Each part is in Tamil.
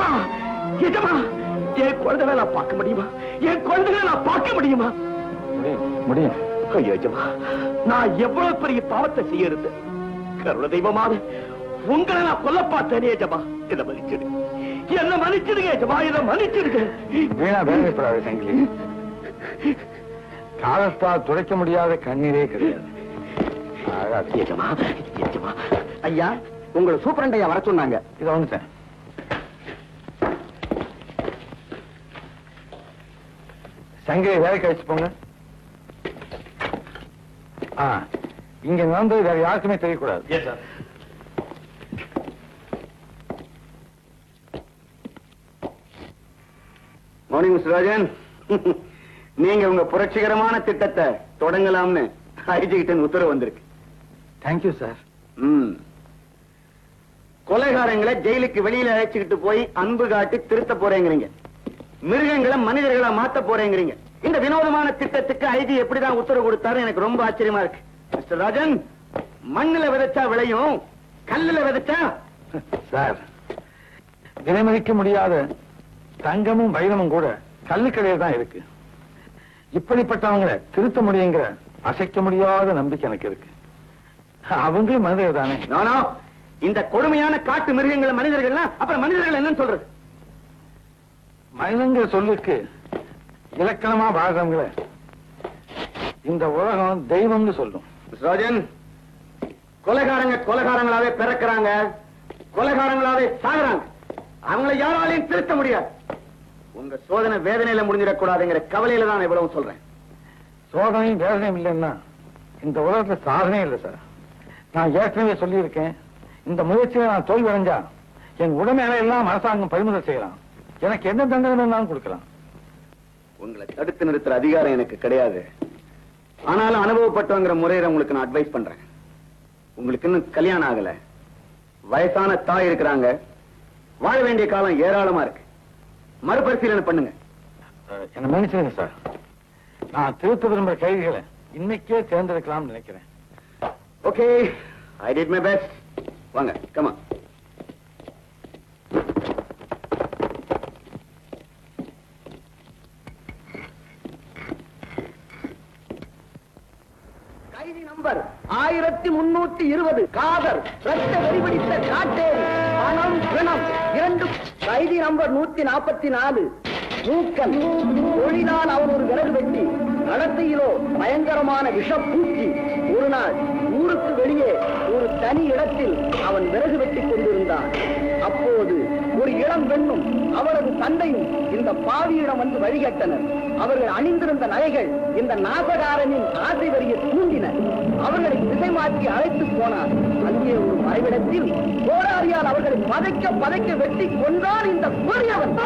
எஜமா எஜமா என் குழந்தைகளை நான் பார்க்க முடியுமா என் குழந்தைகளை நான் பார்க்க முடியுமா முடியும் முடியும் ஐயோ எஜமா நான் எவ்வளவு பெரிய பாவத்தை செய்யறது கருண தெய்வமாக உங்களை நான் கொல்ல பார்த்தேனே எஜமா என்ன மன்னிச்சிடு என்ன மன்னிச்சிடுங்க எஜமா என்ன மன்னிச்சிடுங்க வீணா வேதனைப்படாத சங்கிலி காலத்தால் துடைக்க முடியாத கண்ணீரே கிடையாது அழாதே. எஜமா எஜமா ஐயா உங்களை சூப்பரண்டையா வர சொன்னாங்க இதை வந்துட்டேன் சங்கிலி வேலை கழிச்சு போங்க ஆ இங்க நடந்தது வேற யாருக்குமே தெரியக்கூடாது yes sir morning mister Rajan நீங்க உங்க புரட்சிகரமான திட்டத்தை தொடங்கலாம்னு ஐஜி கிட்ட உத்தரவு வந்திருக்கு தேங்க்யூ சார் ம். கொலைகாரங்களை ஜெயிலுக்கு வெளியில அழைச்சுக்கிட்டு போய் அன்பு காட்டி திருத்த போறேங்கிறீங்க மிருகங்களை மனிதர்களா மாத்த போறேங்கிறீங்க இந்த வினோதமான திட்டத்துக்கு ஐஜி எப்படிதான் உத்தரவு கொடுத்தாரு எனக்கு ரொம்ப ஆச்சரியமா இருக்கு மிஸ்டர் ராஜன் மண்ணுல விதைச்சா விளையும் கல்லுல விதைச்சா சார் விலைமதிக்க முடியாத தங்கமும் வைரமும் கூட கல்லுக்கடையில் தான் இருக்கு இப்படிப்பட்டவங்களை திருத்த முடியுங்கிற அசைக்க முடியாத நம்பிக்கை எனக்கு இருக்கு அவங்களும் மனிதர்கள் தானே நானோ இந்த கொடுமையான காட்டு மிருகங்களை மனிதர்கள்னா அப்புறம் மனிதர்கள் என்னன்னு சொல்றது மனிதங்கிற சொல்லுக்கு இலக்கணமா வாழ்றவங்களை இந்த உலகம் தெய்வம்னு சொல்லும் மிஸ் ராஜன் கொலைகாரங்க கொலைகாரங்களாவே பிறக்கிறாங்க கொலைகாரங்களாவே சாகுறாங்க அவங்களை யாராலையும் திருத்த முடியாது உங்க சோதனை வேதனையில முடிஞ்சிடக்கூடாதுங்கிற கவலையில தான் நான் இவ்வளவு சொல்றேன் சோதனையும் வேதனையும் இல்லைன்னா இந்த உலகத்துல சாதனை இல்லை சார் நான் ஏற்கனவே சொல்லியிருக்கேன் இந்த முயற்சியை நான் தோல்வி அடைஞ்சா என் உடமையில எல்லாம் அரசாங்கம் பறிமுதல் செய்யலாம் எனக்கு என்ன தண்டனை வேணாலும் கொடுக்கலாம் உங்களை தடுத்து நிறுத்துற அதிகாரம் எனக்கு கிடையாது ஆனாலும் அனுபவப்பட்டவங்கிற முறையில உங்களுக்கு நான் அட்வைஸ் பண்றேன் உங்களுக்கு இன்னும் கல்யாணம் ஆகல வயசான தாய் இருக்கிறாங்க வாழ வேண்டிய காலம் ஏராளமா இருக்கு மறுபரிசீலனை பண்ணுங்க அஹ், என்னை மன்னிச்சிருங்க சார் நான் திருத்த விரும்புற கைதிகளை இன்னைக்கே தேர்ந்தெடுக்கலாம்னு நினைக்கிறேன் okay I did my best வாங்க கமா கைதி நம்பர் ஆயிரத்தி முன்னூத்தி இருபது காதர் ரத்த வெறிபிடித்த காட்டேரி பணம் பிணம் இரண்டு கைதி நம்பர் நூத்தி நாற்பத்தி நாலு மூக்கன் தொழிலால் அவன் ஒரு விறகு வெட்டி நடத்தையிலோ பயங்கரமான விஷப்பூச்சி ஒரு நாள் ஊருக்கு வெளியே ஒரு தனி இடத்தில் அவன் விறகு வெட்டிக் கொண்டிருந்தான் அப்போது ஒரு இளம் பெண்ணும் அவரது தந்தையும் இந்த பாவியிடம் வந்து வழிகட்டனர் அவர்கள் அணிந்திருந்த நகைகள் இந்த நாசகாரனின் ஆசை வரியை தூண்டின அவர்களை திசை மாற்றி அழைத்து போனார் அங்கே ஒரு மறைவிடத்தில் கோடாரியால் அவர்களை பதைக்க பதைக்க வெட்டி கொன்றான் இந்த கொடியவன்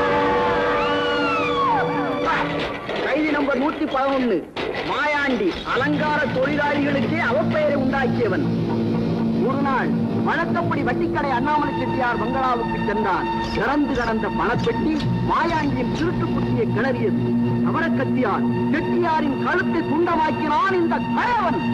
கைதி நம்பர் நூத்தி பதினொன்னு மாயாண்டி அலங்கார தொழிலாளிகளுக்கே அவப்பெயரை உண்டாக்கியவன் ஒரு நாள் வழக்கப்படி வட்டிக்கடை அண்ணாமலை செட்டியார் பங்களாவுக்கு சென்றான் திறந்து கடந்த பணப்பெட்டி மாயாண்டியின் திருட்டு குட்டியை கிளறியது கவரக்கத்தியால் செட்டியாரின் கழுத்தை துண்டமாக்கினான் இந்த கயவன்